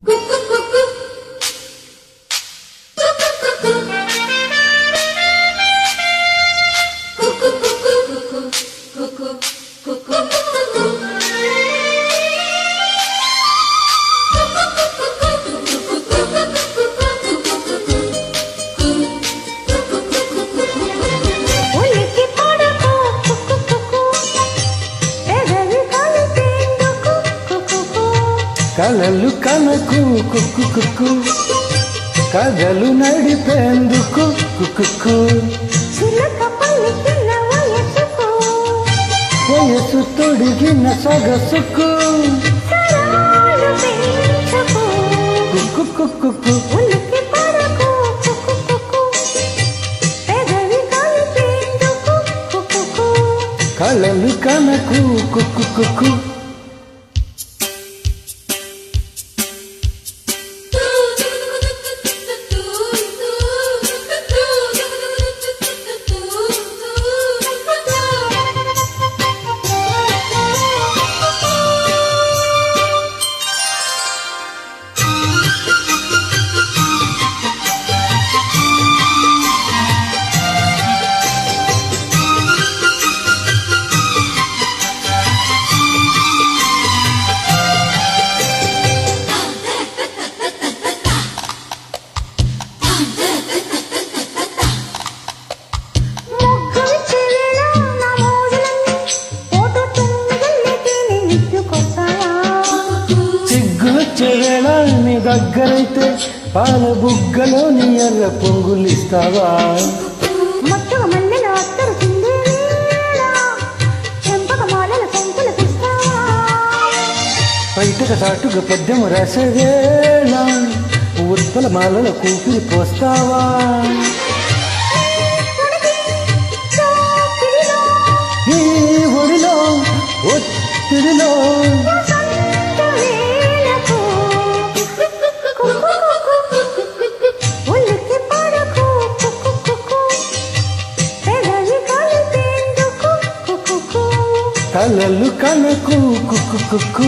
ఉలికి పడకు కుక్కు కుక్కు పెదవి కలిపేందుకు కుక్కు కలలు కనకు కుక్కు కుక్కు కథలు నడిపేందుకు కుక్కు చిలక పలికిన వయసుకు వయసు తొడిగిన సొగసుకు సరాలు పెంచుకు కుక్కు కుక్కు ఉలికి పడకు కుక్కు కుక్కు పెదవి కలిపేందుకు కుక్కు కలలు కనకు కుక్కు కుక్కు మొగ్గలు చెవిల నా మోజులన్నీ ఫోటో తుమ్మిదల్లి తిని నిట్టుకొస్తావా సిగ్గులొచ్చే వేళ నీ దగ్గరైతే పాల బుగ్గలోని ఎర్ర పొంగులిస్తావా మత్తుగా మల్లెల అత్తరు చిందే వేళ చెంపక మాలల కొంకులు పిస్తావా బయటకు సాటుగా పద్యము రాసే వేళ ఉత్పల మాలల కూపిరి పోస్తావా చాకిరిలో ఈ ఒడిలో ఒత్తిడిలో సంత వేళకు ఉలికి పడకు కుక్కు కుక్కు పెదవి కలిపేందుకు కుక్కు కలలు కనకు కుక్కు కుక్కు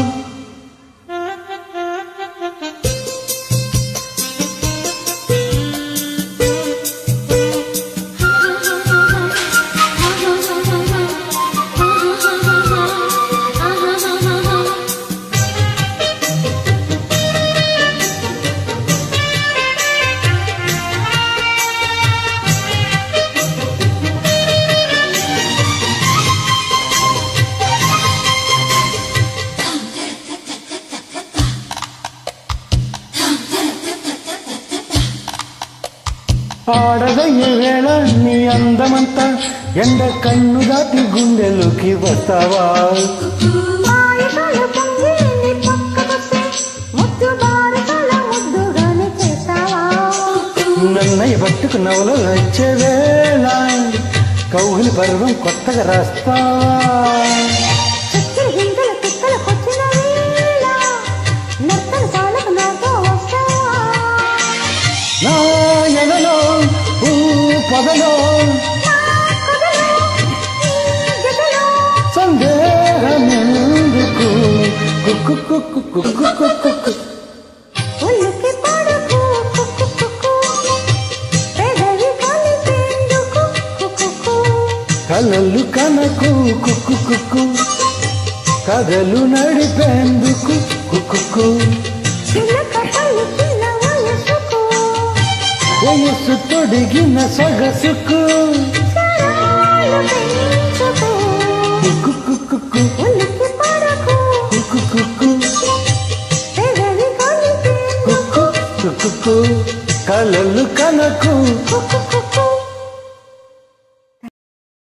ఆడదయ్యే వేళ నీ అందమంతా ఎండ కన్ను దాటి గుండెలోకి వస్తావా ఆయకాల పొంగి నీ పక్కకొస్తే ముద్దు బారసాల ముద్దుగానే చేస్తావా నన్నయ్య పట్టుకు నవలో వచ్చే వేళ కౌగిలి పర్వం కొత్తగా రాస్తావా చక్కెర గింజల తిక్కలకొచ్చిన వేళ నత్తల సాలకు నాతో వస్తావా నా ఎదలో ఊ పొదలో నా కథలో నీ జతలో సందేహమెందుకు కుక్కు కుక్కు కుక్కు కుక్కు ఉలికి పడకు కుక్కు కుక్కు పెదవి కలిపేందుకు కుక్కు కలలు కనకు కుక్కు కుక్కు కథలు నడిపేందుకు కుక్కు చిలక పలికిన వయసుకు వయస్సు తొడిగిన సొగసుకు సరాలు పెంచుకు కుక్కు కుక్కు ఉలికి పడకు కుక్కు కుక్కు పెదవి కలిపేందుకు కుక్కు కుక్కు కలలు కనకు కుక్కు కుక్కు